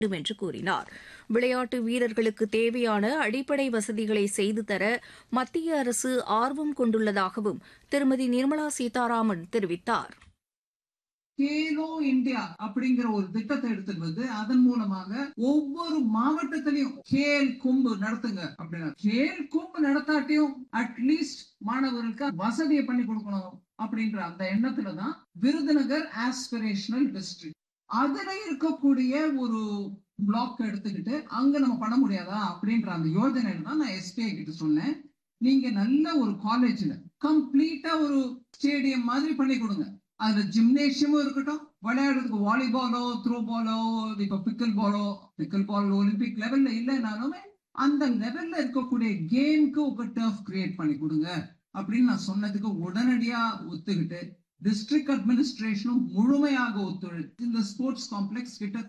வேண்டும் என்று கூறினார் விளையாட்டு வீரர்களுக்கு தேவையான அடிப்படை வசதிகளை செய்து தர மத்திய அரசு ஆர்வம் கொண்டுள்ளதாகவும் திருமதி நிர்மலா சீதாராமன் தெரிவித்தார் கேலோ இந்தியா அப்படிங்கிற ஒரு திட்டத்தை எடுத்துட்டு வந்து அதன் மூலமாக ஒவ்வொரு மாவட்டத்திலையும் கேல் கும்பு நடத்துங்க அப்படின்னா கேல் கும்பு நடத்தாட்டியும் அட்லீஸ்ட் மாணவர்களுக்கு வசதியை பண்ணி கொடுக்கணும் அப்படின்ற அந்த எண்ணத்துல தான் விருதுநகர் ஆஸ்பிரேஷனல் டிஸ்ட்ரிக்ட் அதுல இருக்கக்கூடிய ஒரு பிளாக் எடுத்துக்கிட்டு அங்க நம்ம பண்ண முடியாதா அப்படின்ற அந்த யோஜனையில தான் நான் எஸ்பிஐ கிட்ட சொன்னேன் நீங்க நல்ல ஒரு காலேஜ்ல கம்ப்ளீட்டா ஒரு ஸ்டேடியம் மாதிரி பண்ணி கொடுங்க அதுல ஜிம்னேஷியமும் இருக்கட்டும் விளையாடுறதுக்கு வாலிபாலோ த்ரோ பாலோ இப்ப பிக்கல் பாலோ பிக்கல் பால் ஒலிம்பிக் லெவல்ல இல்லைனாலுமே அந்த லெவல்ல இருக்கக்கூடிய கேம்க்கு ஒரு டர்ஃப் கிரியேட் பண்ணி கொடுங்க அப்படின்னு நான் சொன்னதுக்கு உடனடியா ஒத்துக்கிட்டு டிஸ்ட்ரிக்ட் அட்மினிஸ்ட்ரேஷனும் முழுமையாக ஒத்துழைத்து இந்த ஸ்போர்ட்ஸ் காம்ப்ளெக்ஸ் கிட்ட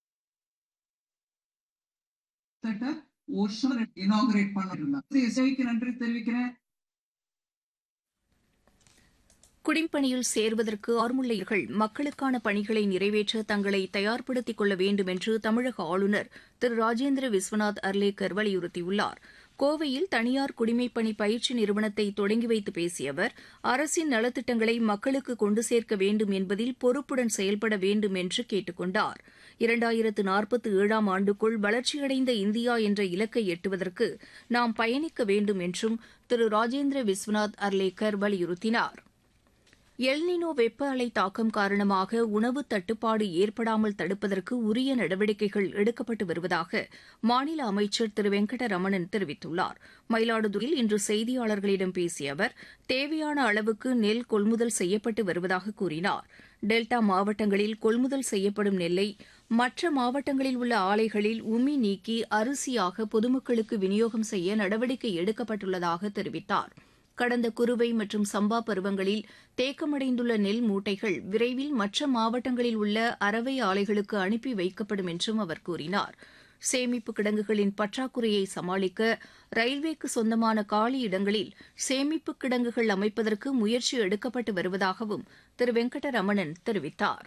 ஒரு வருஷம் இனாகிரேட் பண்ணிருந்தாங்க இசைக்கு நன்றி தெரிவிக்கிறேன் குடிம்பணியில் சேர்வதற்கு ஆர்முல்லையர்கள் மக்களுக்கான பணிகளை நிறைவேற்ற தங்களை தயார்படுத்திக் கொள்ள வேண்டும் என்று தமிழக ஆளுநர் திரு ராஜேந்திர விஸ்வநாத் அர்லேக்கர் வலியுறுத்தியுள்ளார் கோவையில் தனியார் குடிமைப்பணி பயிற்சி நிறுவனத்தை தொடங்கி வைத்து பேசிய அவர் அரசின் நலத்திட்டங்களை மக்களுக்கு கொண்டு சேர்க்க வேண்டும் என்பதில் பொறுப்புடன் செயல்பட வேண்டும் என்று கேட்டுக் கொண்டார் இரண்டாயிரத்து நாற்பத்தி ஏழாம் ஆண்டுக்குள் வளர்ச்சியடைந்த இந்தியா என்ற இலக்கை எட்டுவதற்கு நாம் பயணிக்க வேண்டும் என்றும் திரு ராஜேந்திர விஸ்வநாத் அர்லேக்கர் வலியுறுத்தினார் எல்னினோ வெப்ப அலை தாக்கம் காரணமாக உணவு தட்டுப்பாடு ஏற்படாமல் தடுப்பதற்கு உரிய நடவடிக்கைகள் எடுக்கப்பட்டு வருவதாக மாநில அமைச்சர் திரு வெங்கடரமணன் தெரிவித்துள்ளார் மயிலாடுதுறையில் இன்று செய்தியாளர்களிடம் பேசிய அவர் தேவையான அளவுக்கு நெல் கொள்முதல் செய்யப்பட்டு வருவதாக கூறினார் டெல்டா மாவட்டங்களில் கொள்முதல் செய்யப்படும் நெல்லை மற்ற மாவட்டங்களில் உள்ள ஆலைகளில் உமி நீக்கி அரிசியாக பொதுமக்களுக்கு விநியோகம் செய்ய நடவடிக்கை எடுக்கப்பட்டுள்ளதாக தெரிவித்தாா் கடந்த குறுவை மற்றும் சம்பா பருவங்களில் தேக்கமடைந்துள்ள நெல் மூட்டைகள் விரைவில் மற்ற மாவட்டங்களில் உள்ள அரவை ஆலைகளுக்கு அனுப்பி வைக்கப்படும் என்றும் அவர் கூறினார் சேமிப்பு கிடங்குகளின் பற்றாக்குறையை சமாளிக்க ரயில்வேக்கு சொந்தமான காலி இடங்களில் சேமிப்பு கிடங்குகள் அமைப்பதற்கு முயற்சி எடுக்கப்பட்டு வருவதாகவும் திரு வெங்கடரமணன் தெரிவித்தார்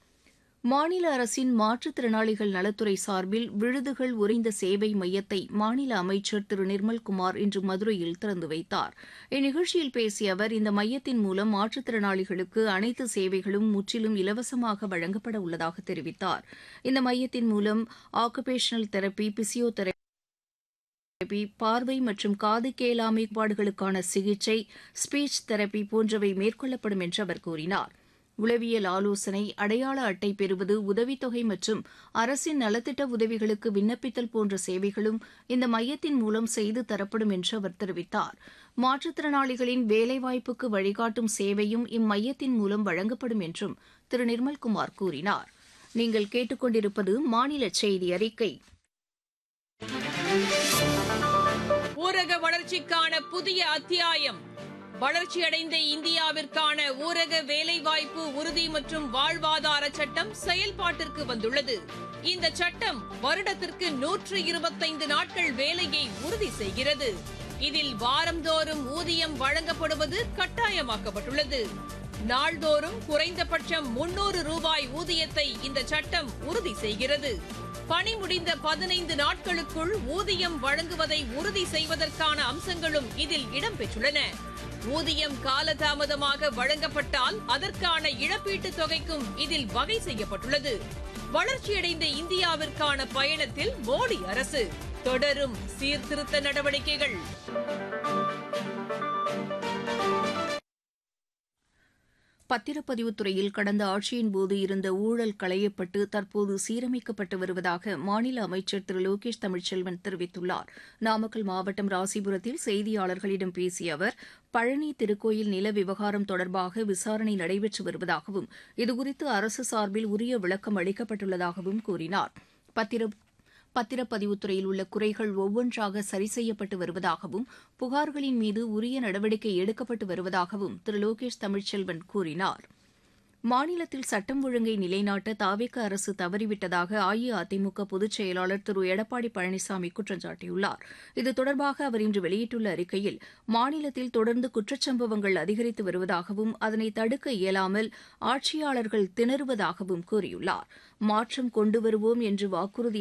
மாநில அரசின் மாற்றுத்திறனாளிகள் நலத்துறை சார்பில் விழுதுகள் உறைந்த சேவை மையத்தை மாநில அமைச்சர் திரு நிர்மல்குமார் இன்று மதுரையில் திறந்து வைத்தார் இந்நிகழ்ச்சியில் பேசிய அவர் இந்த மையத்தின் மூலம் மாற்றுத்திறனாளிகளுக்கு அனைத்து சேவைகளும் முற்றிலும் இலவசமாக வழங்கப்பட உள்ளதாக தெரிவித்தார் இந்த மையத்தின் மூலம் ஆக்குபேஷனல் தெரப்பி பிசியோதெரபி தெரப்பி பார்வை மற்றும் காது கேளாமை பாடுகளுக்கான சிகிச்சை ஸ்பீச் தெரப்பி போன்றவை மேற்கொள்ளப்படும் என்று அவர் கூறினார் உளவியல் ஆலோசனை அடையாள அட்டை பெறுவது உதவித்தொகை மற்றும் அரசின் நலத்திட்ட உதவிகளுக்கு விண்ணப்பித்தல் போன்ற சேவைகளும் இந்த மையத்தின் மூலம் செய்து தரப்படும் என்று அவர் தெரிவித்தார் மாற்றுத்திறனாளிகளின் வேலைவாய்ப்புக்கு வழிகாட்டும் சேவையும் இம்மையத்தின் மூலம் வழங்கப்படும் என்றும் திரு நிர்மல்குமார் கூறினார் நீங்கள் கேட்டுக்கொண்டிருப்பது மாநில செய்தி அறிக்கை ஊரக வளர்ச்சிக்கான புதிய அத்தியாயம் வளர்ச்சியடைந்த இந்தியாவிற்கான ஊரக வேலைவாய்ப்பு உறுதி மற்றும் வாழ்வாதார சட்டம் செயல்பாட்டிற்கு வந்துள்ளது இந்த சட்டம் வருடத்திற்கு நூற்று இருபத்தைந்து நாட்கள் வேலையை உறுதி செய்கிறது இதில் வாரந்தோறும் ஊதியம் வழங்கப்படுவது கட்டாயமாக்கப்பட்டுள்ளது நாள்தோறும் குறைந்தபட்சம் முன்னூறு ரூபாய் ஊதியத்தை இந்த சட்டம் உறுதி செய்கிறது பணி முடிந்த பதினைந்து நாட்களுக்குள் ஊதியம் வழங்குவதை உறுதி செய்வதற்கான அம்சங்களும் இதில் இடம்பெற்றுள்ளன ஊதியம் காலதாமதமாக வழங்கப்பட்டால் அதற்கான இழப்பீட்டுத் தொகைக்கும் இதில் வகை செய்யப்பட்டுள்ளது வளர்ச்சியடைந்த இந்தியாவிற்கான பயணத்தில் மோடி அரசு தொடரும் சீர்திருத்த நடவடிக்கைகள் பத்திரப்பதிவுத் துறையில் கடந்த ஆட்சியின் போது இருந்த ஊழல் களையப்பட்டு தற்போது சீரமைக்கப்பட்டு வருவதாக மாநில அமைச்சர் திரு லோகேஷ் தமிழ்ச்செல்வன் தெரிவித்துள்ளார் நாமக்கல் மாவட்டம் ராசிபுரத்தில் செய்தியாளர்களிடம் பேசிய அவர் பழனி திருக்கோயில் நில விவகாரம் தொடர்பாக விசாரணை நடைபெற்று வருவதாகவும் இதுகுறித்து அரசு சார்பில் உரிய விளக்கம் அளிக்கப்பட்டுள்ளதாகவும் கூறினார் பத்திர பத்திரப்பதிவுத்துறையில் உள்ள குறைகள் ஒவ்வொன்றாக சரி செய்யப்பட்டு வருவதாகவும் புகார்களின் மீது உரிய நடவடிக்கை எடுக்கப்பட்டு வருவதாகவும் திரு லோகேஷ் தமிழ்ச்செல்வன் கூறினார் மாநிலத்தில் சட்டம் ஒழுங்கை நிலைநாட்ட தாவேக அரசு தவறிவிட்டதாக அஇஅதிமுக பொதுச் செயலாளர் திரு எடப்பாடி பழனிசாமி குற்றம் சாட்டியுள்ளார் இது தொடர்பாக அவர் இன்று வெளியிட்டுள்ள அறிக்கையில் மாநிலத்தில் தொடர்ந்து குற்றச்சம்பவங்கள் அதிகரித்து வருவதாகவும் அதனை தடுக்க இயலாமல் ஆட்சியாளர்கள் திணறுவதாகவும் கூறியுள்ளார் மாற்றம் கொண்டு வருவோம் என்று வாக்குறுதி